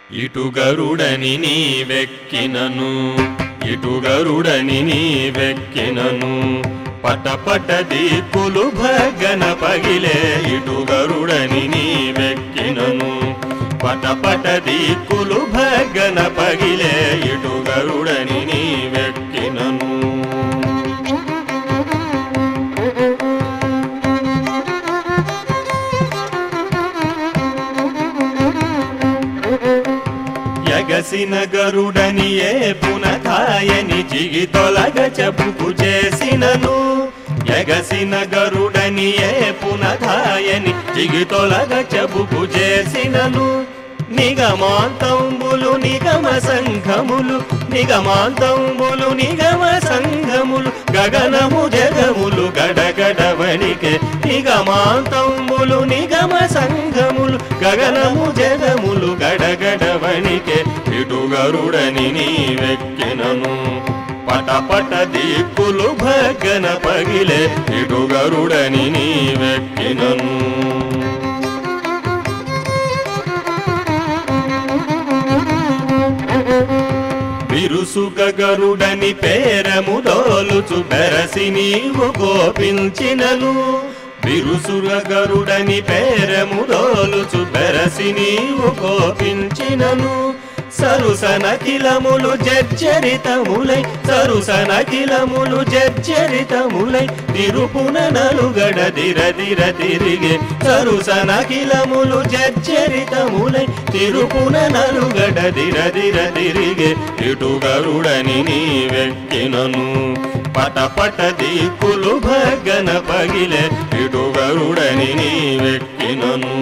ఇటు గరుడని నీ వెక్కినను ఇటు గరుడని నీ వెక్కినను పట పట దిక్కులు భగన పగిలే ఇటు గరుడని నీ వెక్కినను పట పట దిక్కులు భగన పగిలే ఇటు గరుడని నీ వెక్కినను ఎగసిన గరుడని ఏ పునకాయని జిగి తొలగ చెప్పుకు చేసినను ఎగసిన గరుడని ఏ పునకాయని జిగి తొలగ చెప్పుకు చేసినను నిగమాంతంబులు నిగమ సంఘములు నిగమాంతంబులు నిగమ సంఘములు గగనము జగములు గడగడ వణికే నిగమాంతంబులు నిగమ సంఘములు గగనము జగములు గడగడ వణికే ఇటు గరుడని నీ వెక్కినను పట పట దిక్కులు భగన పగిలే ఇటు గరుడని నీ వెక్కినను బిరుసుగ గరుడని పేరము దోలుచు బెరసి నీవు గోపించినను బిరుసుగ గరుడని పేరము దోలుచు బెరసి నీవు గోపించినను సరుసనకిలములు జర్జరితములై సరుసనకిలములు జర్జరితములై తిరుపున నలుగడ దిర దిర తిరిగే సరుసనకిలములు జర్జరితములై తిరుపున నలుగడ దిర దిర తిరిగే ఇటు గరుడని నీ వెక్కినను పట పట దిక్కులు భగన పగిలే ఇటు గరుడని నీ వెక్కినను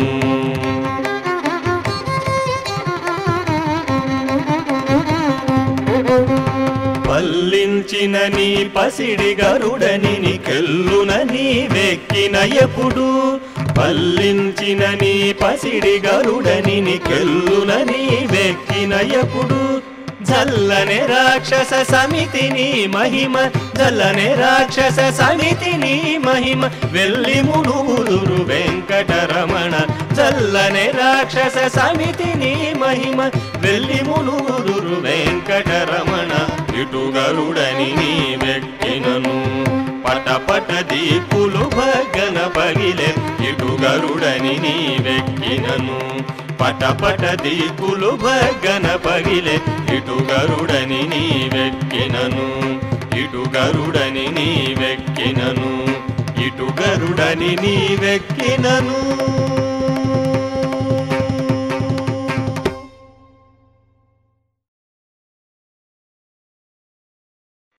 పల్లించిన నీ పసిడి గరుడని కెల్లున నీ వెక్కిన ఎప్పుడు పల్లించిన నీ పసిడి గరుడని కెల్లున నీ వెక్కిన ఎప్పుడు జల్లనే రాక్షస సమితిని మహిమ జల్లనే రాక్షస సమితిని మహిమ వెళ్ళి మునుగుదురు వెంకటరమణ జల్లనే రాక్షస సమితిని మహిమ వెళ్ళి మునుగుదురు వెంకటరమణ ఇటు గరుడని నీ వెక్కినను పట పట దీపులు భగన పగిలే ఇటు గరుడని నీ వెక్కినను పట పట దీపులు భగన పగిలే ఇటు గరుడని నీ వెక్కినను ఇటు గరుడని నీ వెక్కినను ఇటు గరుడని నీ వెక్కినను